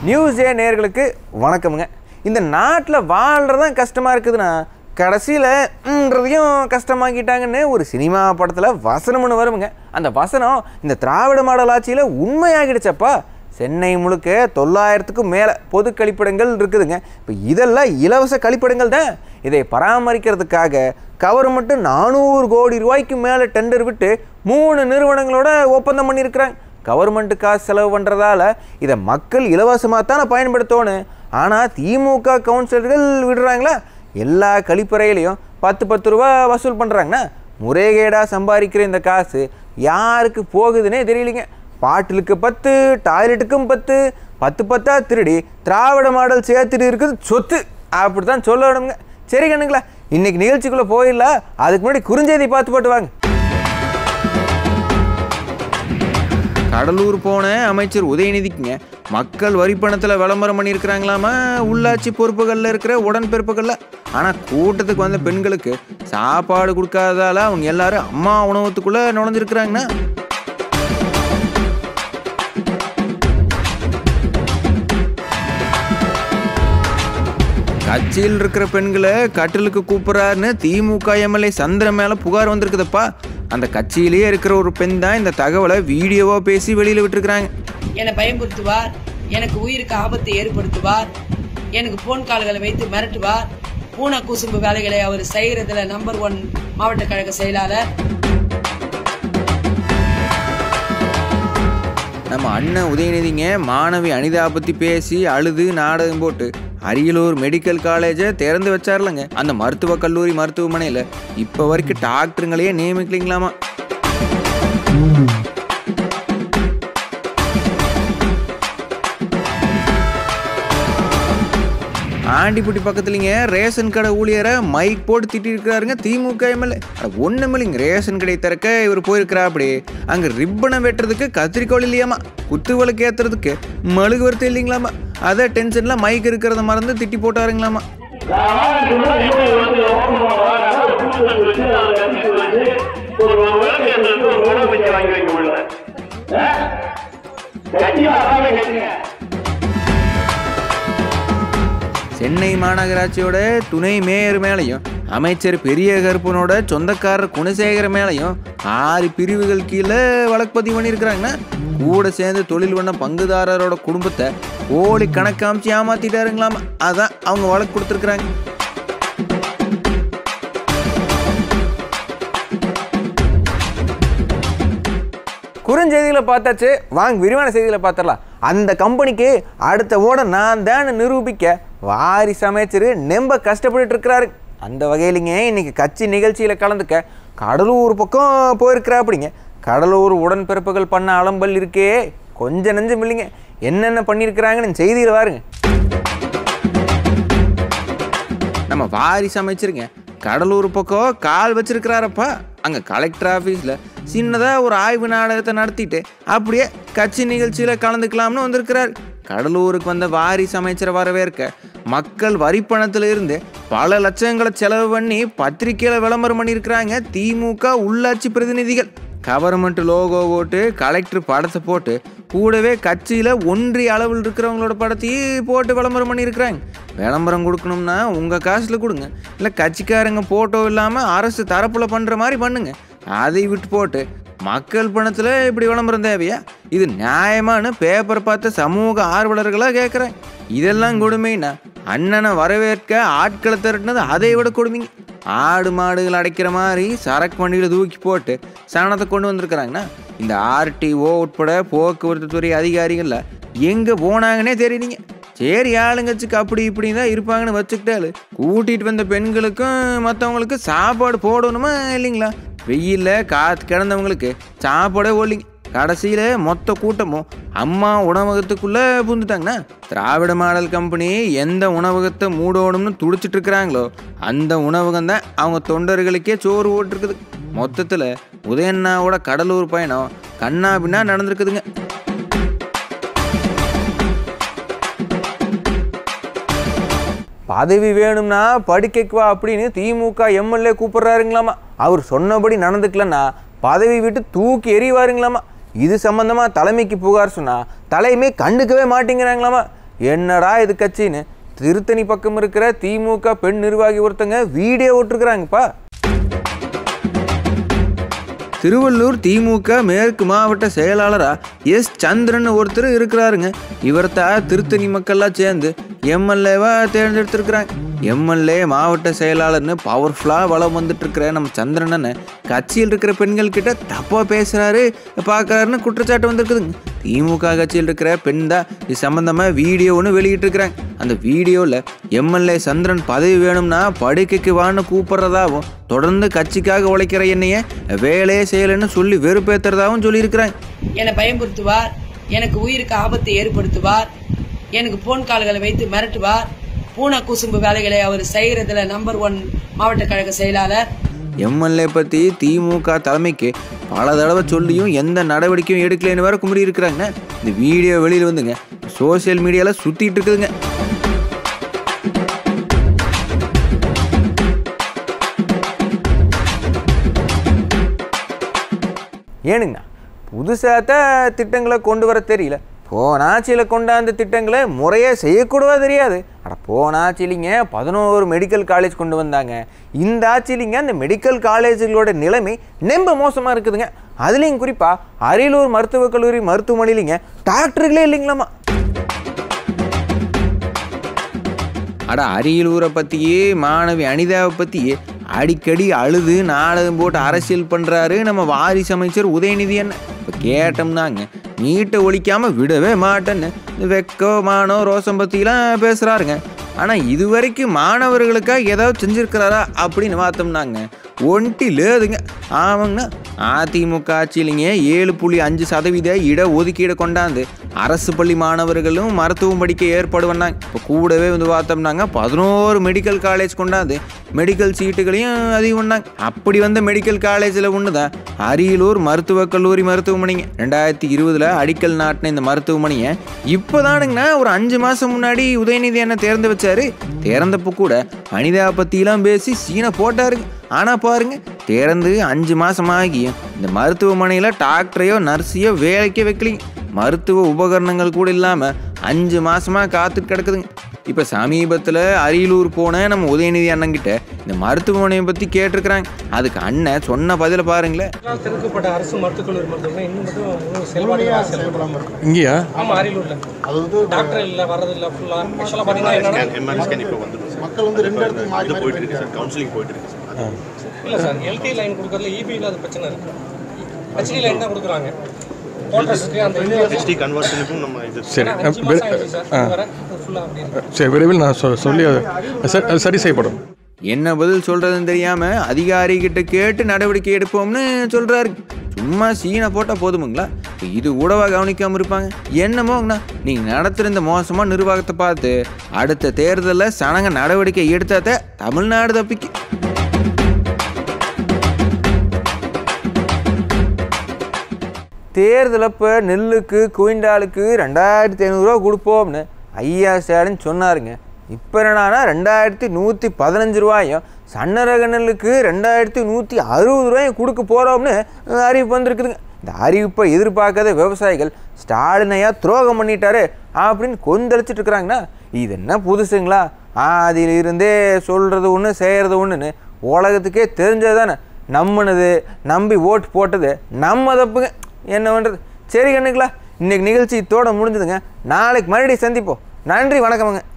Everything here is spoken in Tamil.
நியூஸ் ஏ நேயர்களுக்கு வணக்கமுங்க இந்த நாட்டில் வாழ்கிறதான் கஷ்டமாக இருக்குதுன்னா கடைசியில்ன்றதையும் கஷ்டமாக்கிட்டாங்கன்னு ஒரு சினிமா படத்தில் வசனம் ஒன்று வருமுங்க அந்த வசனம் இந்த திராவிட மாடல் ஆட்சியில் உண்மையாகிடுச்சப்பா சென்னை முழுக்க தொள்ளாயிரத்துக்கும் மேலே பொது கழிப்பிடங்கள் இருக்குதுங்க இப்போ இதெல்லாம் இலவச கழிப்பிடங்கள் தான் இதை பராமரிக்கிறதுக்காக கவர்மெண்ட்டு நானூறு கோடி ரூபாய்க்கு மேலே டெண்டர் விட்டு மூணு நிறுவனங்களோட ஒப்பந்தம் பண்ணியிருக்கிறாங்க கவர்மெண்ட்டு காசு செலவு பண்ணுறதால இதை மக்கள் இலவசமாக தானே பயன்படுத்தணும் ஆனால் திமுக கவுன்சிலர்கள் விடுறாங்களா எல்லா கழிப்பறையிலையும் பத்து பத்து ரூபா வசூல் பண்ணுறாங்கன்னா முறைகேடாக சம்பாதிக்கிற இந்த காசு யாருக்கு போகுதுன்னே தெரியலைங்க பாட்டிலுக்கு பத்து டாய்லெட்டுக்கும் பத்து பத்து பத்தா திருடி திராவிட மாடல் சேர்த்துட்டு இருக்குது சொத்து அப்படி தான் சொல்லணுங்க சரி கண்ணுங்களா இன்னைக்கு நிகழ்ச்சிக்குள்ளே போயிடலாம் அதுக்கு முன்னாடி குறுஞ்செய்தி பார்த்து போட்டு வாங்க கடலூர் போன அமைச்சர் உதயநிதிக்குங்க மக்கள் வரி பணத்தில் விளம்பரம் பண்ணியிருக்கிறாங்களாமா உள்ளாட்சி பொறுப்புகளில் இருக்கிற உடன்பிறப்புகளில் ஆனால் கூட்டத்துக்கு வந்த பெண்களுக்கு சாப்பாடு கொடுக்காததால அவங்க எல்லாரும் அம்மா உணவகத்துக்குள்ளே நுழைஞ்சிருக்கிறாங்கண்ணா கட்சியில் இருக்கிற பெண்களை கட்டிலுக்கு கூப்பிட்றாருன்னு திமுக எம்எல்ஏ சந்திரன் மேலே புகார் வந்திருக்குதுப்பா அந்த கட்சியிலேயே இருக்கிற ஒரு பெண் தான் இந்த தகவலை வீடியோவாக பேசி வெளியில் விட்டுருக்குறாங்க என்னை பயமுறுத்துவார் எனக்கு உயிருக்கு ஆபத்தை ஏற்படுத்துவார் எனக்கு போன் கால்களை வைத்து மிரட்டுவார் பூனை கூசும்பு வேலைகளை அவர் செய்கிறதுல நம்பர் ஒன் மாவட்ட கழக செயலாளர் நம்ம அண்ணன் உதயநிதிங்க மாணவி அனிதா பற்றி பேசி அழுது நாடகம் போட்டு அரியலூர் மெடிக்கல் காலேஜை திறந்து வச்சார்லங்க அந்த மருத்துவக் கல்லூரி மருத்துவமனையில் இப்போ வரைக்கும் டாக்டருங்களையே நியமிக்கலைங்களாமா ஆண்டிப்பட்டி பக்கத்துலங்க ரேஷன் கடை ஊழியரை மைக் போட்டு திட்டிருக்கிறாருங்க திமுக எம்எல்ஏ ஒன்றும் இல்லைங்க ரேஷன் கடை திறக்க இவர் போயிருக்கிறா அப்படி அங்கே ரிப்பனை வெட்டுறதுக்கு கத்திரிக்கோள் இல்லையாமா குத்து விளக்கு ஏற்றுறதுக்கு மெழுகு வருத்து இல்லைங்களாமா அதை டென்ஷனில் மைக் இருக்கிறத மறந்து திட்டி போட்டாருங்களாமா ஒரு விளக்கு எங்களுக்கு ஒரு உணவு வச்சு வாங்கி வைக்க முடியல கட்சி அறாவே கட்டுங்க சென்னை மாநகராட்சியோட துணை மேயர் மேலையும் அமைச்சர் பெரிய கருப்பனோட சொந்தக்காரர் குணசேகர மேலையும் ஆறு பிரிவுகள் கீழே வழக்கு பதிவு பண்ணியிருக்கிறாங்கன்னா கூட சேர்ந்து தொழில் பண்ண பங்குதாரரோட குடும்பத்தை கோடி கணக்காமிச்சு ஏமாத்திட்டாருங்களாமா அதான் அவங்க வழக்கு கொடுத்துருக்குறாங்க குறுஞ்செய்திகளை பார்த்தாச்சு வாங்க விரிவான செய்திகளை பார்த்துடலாம் அந்த கம்பெனிக்கு அடுத்த ஓட நான் தான் நிரூபிக்க வாரிசு அமைச்சர் நெம்ப கஷ்டப்பட்டுட்டு இருக்கிறாரு அந்த வகையிலிங்க இன்னைக்கு கட்சி நிகழ்ச்சியில் கலந்துக்க கடலூர் பக்கம் போயிருக்கிறாப்பிடிங்க கடலூர் உடன்பிறப்புகள் பண்ண அலம்பல் இருக்கே கொஞ்சம் நெஞ்சம் இல்லைங்க என்னென்ன பண்ணியிருக்கிறாங்கன்னு செய்தியில் பாருங்க நம்ம வாரிசு அமைச்சிருங்க கடலூர் பக்கம் கால் வச்சிருக்கிறாரப்பா அங்கே கலெக்டர் ஆஃபீஸில் சின்னதாக ஒரு ஆய்வு நாடகத்தை நடத்திட்டு அப்படியே கட்சி நிகழ்ச்சியில் கலந்துக்கலாம்னு வந்திருக்கிறார் கடலூருக்கு வந்த வாரிசு அமைச்சரை வரவேற்க மக்கள் வரிப்பணத்தில் இருந்து பல லட்சங்களை செலவு பண்ணி பத்திரிக்கையில் விளம்பரம் பண்ணியிருக்கிறாங்க திமுக உள்ளாட்சி பிரதிநிதிகள் கவர்மெண்ட் லோகோ போட்டு கலெக்டர் படத்தை போட்டு கூடவே கட்சியில் ஒன்றிய அளவில் இருக்கிறவங்களோட படத்தையும் போட்டு விளம்பரம் பண்ணியிருக்கிறாங்க விளம்பரம் கொடுக்கணும்னா உங்கள் காசில் கொடுங்க இல்லை கட்சிக்காரங்க ஃபோட்டோ இல்லாமல் அரசு தரப்பில் பண்ணுற மாதிரி பண்ணுங்க அதை விட்டு போட்டு மக்கள் பணத்தில் இப்படி விளம்பரம் தேவையா இது நியாயமான பேப்பர் பார்த்த சமூக ஆர்வலர்களாக கேட்குறேன் இதெல்லாம் கொடுமைன்னா அண்ணனை வரவேற்க ஆட்களை திரட்டினது அதை விட கொடுமைங்க ஆடு மாடுகள் அடைக்கிற மாதிரி சரக்கு வண்டியில் தூக்கி போட்டு சனத்தை கொண்டு வந்திருக்கிறாங்கன்னா இந்த ஆர்டிஓ உட்பட போக்குவரத்து துறை அதிகாரிகளில் எங்கே போனாங்கன்னே தெரியலீங்க சரி ஆளுங்கட்சிக்கு அப்படி இப்படி தான் இருப்பாங்கன்னு வச்சுக்கிட்டாலு கூட்டிகிட்டு வந்த பெண்களுக்கும் மற்றவங்களுக்கு சாப்பாடு போடணுமா இல்லைங்களா வெயிலில் காத்து கிடந்தவங்களுக்கு சாப்பாடே ஓடலிங்க கடைசியில் மொத்த கூட்டமும் அம்மா உணவகத்துக்குள்ளே புந்துட்டாங்கண்ணா திராவிட மாடல் கம்பெனி எந்த உணவகத்தை மூடணும்னு துடிச்சிட்டு இருக்கிறாங்களோ அந்த உணவகம் தான் அவங்க தொண்டர்களுக்கே சோறு ஓட்டிருக்குது மொத்தத்தில் உதயண்ணாவோட கடலூர் பயணம் கண்ணா பின்னா நடந்திருக்குதுங்க பதவி வேணும்னா படிக்கைக்கு வா அப்படின்னு திமுக எம்எல்ஏ கூப்பிடுறாருங்களாமா அவர் சொன்னபடி நடந்துக்கலன்னா பதவி விட்டு தூக்கி எறிவாருங்களாமா இது சம்பந்தமா தலைமைக்கு புகார் சொன்னா தலைமை கண்டுக்கவே மாட்டேங்கிறாங்களாமா என்னடா இது கட்சின்னு திருத்தணி பக்கம் இருக்கிற திமுக பெண் நிர்வாகி ஒருத்தங்க வீடியோ விட்டுருக்குறாங்கப்பா திருவள்ளூர் திமுக மேற்கு மாவட்ட செயலாளராக எஸ் சந்திரன் ஒருத்தர் இருக்கிறாருங்க இவர்த்தா திருத்தணி மக்கள்லாம் சேர்ந்து எம்எல்ஏவாக தேர்ந்தெடுத்திருக்கிறாங்க எம்எல்ஏ மாவட்ட செயலாளர்னு பவர்ஃபுல்லாக வளம் வந்துட்டு இருக்கிற நம்ம சந்திரன் கட்சியில் இருக்கிற பெண்கள் கிட்ட தப்பாக பேசுகிறாரு பார்க்குறாருன்னு குற்றச்சாட்டு வந்திருக்குதுங்க திமுக கட்சியில் இருக்கிற பெண் தான் இது சம்மந்தமாக வீடியோ ஒன்று வெளியிட்டிருக்கிறாங்க அந்த வீடியோவில் எம்எல்ஏ சந்திரன் பதவி வேணும்னா படுக்கைக்கு வான்னு கூப்பிட்றதாவும் தொடர்ந்து கட்சிக்காக உழைக்கிற என்னைய வேலையே செய்யலைன்னு சொல்லி வெறுப்பேற்றுறதாகவும் சொல்லியிருக்கிறாங்க என்னை பயமுறுத்துவார் எனக்கு உயிருக்கு ஆபத்தை ஏற்படுத்துவார் எனக்கு போன் கால்களை வைத்து மிரட்டுவார் பூனை குசும்பு வேலைகளை அவர் செய்யறதுல நம்பர் ஒன் மாவட்ட கழக செயலாளர் எம்எல்ஏ பற்றி திமுக தலைமைக்கு பல தடவை சொல்லியும் எந்த நடவடிக்கையும் எடுக்கலைன்னு வேற குமரி இருக்கிறாங்க இந்த வீடியோ வெளியில் வந்துங்க சோஷியல் மீடியாவில் சுற்றிட்டு இருக்குதுங்க ஏனுங்கண்ணா புதுசாக திட்டங்களை கொண்டு வர தெரியல போன ஆட்சியில் கொண்டாந்த திட்டங்களை முறையாக செய்யக்கூடவா தெரியாது அட போன ஆட்சியிலிங்க பதினோரு மெடிக்கல் காலேஜ் கொண்டு வந்தாங்க இந்த ஆட்சியிலிங்க அந்த மெடிக்கல் காலேஜுகளோட நிலைமை நெம்ப மோசமாக இருக்குதுங்க அதுலேயும் குறிப்பாக அரியலூர் மருத்துவக் கல்லூரி மருத்துவமனையிலிங்க டாக்டர்களே இல்லைங்களாமா அட அரியலூரை பற்றியே மாணவி அனிதாவை பற்றியே அடிக்கடி அழுது நாடகம் போட்டு அரசியல் பண்ணுறாரு நம்ம வாரிசு அமைச்சர் உதயநிதி என்ன இப்போ கேட்டோம்னாங்க நீட்டை ஒழிக்காமல் விடவே மாட்டேன்னு இந்த வெக்கோ மானோ ரோசம் பற்றிலாம் பேசுகிறாருங்க ஆனால் இது வரைக்கும் மாணவர்களுக்காக ஏதாவது செஞ்சுருக்கிறாரா அப்படின்னு பார்த்தோம்னாங்க ஒன்ட்டி லேதுங்க ஆமாங்கண்ணா அதிமுக ஆட்சியிலிங்க ஏழு புள்ளி அஞ்சு சதவீத இட ஒதுக்கீடு கொண்டாந்து அரசு பள்ளி மாணவர்களும் மருத்துவம் படிக்க ஏற்பாடு பண்ணாங்க இப்போ கூடவே வந்து பார்த்தோம்னாங்க பதினோரு மெடிக்கல் காலேஜ் கொண்டாந்து மெடிக்கல் சீட்டுகளையும் அதிகம் பண்ணாங்க அப்படி வந்த மெடிக்கல் காலேஜில் ஒன்று தான் அரியலூர் மருத்துவக் கல்லூரி மருத்துவமனைங்க ரெண்டாயிரத்தி இருபதில் அடிக்கல் நாட்டின இந்த மருத்துவமனையை இப்போதானுங்கண்ணா ஒரு அஞ்சு மாதம் முன்னாடி உதயநிதி என்ன திறந்து வச்சாரு திறந்தப்போ கூட அனிதா பற்றிலாம் பேசி சீனை போட்டாருங்க ஆனால் பாருங்க திறந்து அஞ்சு மாதம் ஆகியும் இந்த மருத்துவமனையில் டாக்டரையோ நர்ஸையோ வேலைக்கே வைக்கலிங்க மருத்துவ உபகரணங்கள் கூட இல்லாமல் அஞ்சு மாசமாக காத்துட்டு கிடக்குதுங்க இப்போ சமீபத்தில் அரியலூர் போன நம்ம உதயநிதி அண்ணன்கிட்ட இந்த மருத்துவமனையை பற்றி கேட்டிருக்கிறாங்க அதுக்கு அண்ணன் சொன்ன பதிலை பாருங்களேன் திறக்கப்பட்ட அரசு மருத்துவக் கல்லூரி மருத்துவமனை இன்னும் மட்டும் இன்னும் செயல்பாடுகளாக செயல்படாமல் இருக்கு இங்கேயா ஆமாம் அரியலூரில் டாக்டர் இல்லை வர்றதில்லை ஃபுல்லாக ஆக்சுவலாக பார்த்தீங்கன்னா என்னன்னா எம்ஆர்ஐ ஸ்கேன் இப்போ வந்துடும் சார் மக்கள் வந்து ரெண்டு இடத்துக்கு மாறி இது போயிட்டு இருக்கு சார் கவுன்சிலிங் போயிட்டு இருக்கு சார் இல்லை சார் எல்டி லைன் கொடுக்கறதுல இபியில் அது பிரச்சனை இருக்கு ஹெச்டி லைன் தான் கொடுக்குறாங்க கோட்ரஸுக்கு அந்த இது வந்து ஹெச்டி கன்வர்ஷனுக்கும் நம்ம இது சரி அஞ்சு வி- மாதம் ஆயிடுச்சு சார் இது வர ஃபுல்லாக அப்படி இருக்கு சரி விரைவில் நான் சொ- சொல்லி அது சரி அது சரி செய்யப்படும் என்ன பதில் சொல்கிறதுன்னு தெரியாமல் அதிகாரிகிட்ட கேட்டு நடவடிக்கை எடுப்போம்னு சொல்கிறாரு சும்மா சீனை போட்டால் போதுமுங்களா இப்ப இது கூடவா கவனிக்காமல் இருப்பாங்க என்னமோங்கண்ணா நீங்கள் நடத்துகிற இந்த மோசமாக நிர்வாகத்தை பார்த்து அடுத்த தேர்தலில் சனங்க நடவடிக்கை எடுத்தாத தமிழ்நாடு தப்பிக்கு தேர்தல் அப்போ நெல்லுக்கு குவிண்டாலுக்கு ரெண்டாயிரத்தி ஐநூறுரூவா கொடுப்போம்னு ஐயா ஸ்டாலின் சொன்னாருங்க இப்போ என்னடானா ரெண்டாயிரத்தி நூற்றி பதினஞ்சு ரூபாயும் சன்னரக நெல்லுக்கு ரெண்டாயிரத்தி நூற்றி அறுபது ரூபாயும் கொடுக்க போகிறோம்னு அறிவிப்பு வந்திருக்குதுங்க இந்த அறிவிப்பை எதிர்பார்க்காத விவசாயிகள் ஸ்டாலின் ஐயா துரோகம் பண்ணிட்டாரு அப்படின்னு கொந்தளிச்சிட்டு இருக்கிறாங்கன்னா இது என்ன புதுசுங்களா அதிலிருந்தே சொல்கிறது ஒன்று செய்கிறது ஒன்றுன்னு உலகத்துக்கே தெரிஞ்சது தானே நம்பினது நம்பி ஓட்டு போட்டது நம்ம தப்புங்க என்ன பண்ணுறது சரி கண்ணுங்களா இன்னைக்கு நிகழ்ச்சி இதோட முடிஞ்சதுங்க நாளைக்கு மறுபடியும் சந்திப்போம் நன்றி வணக்கமுங்க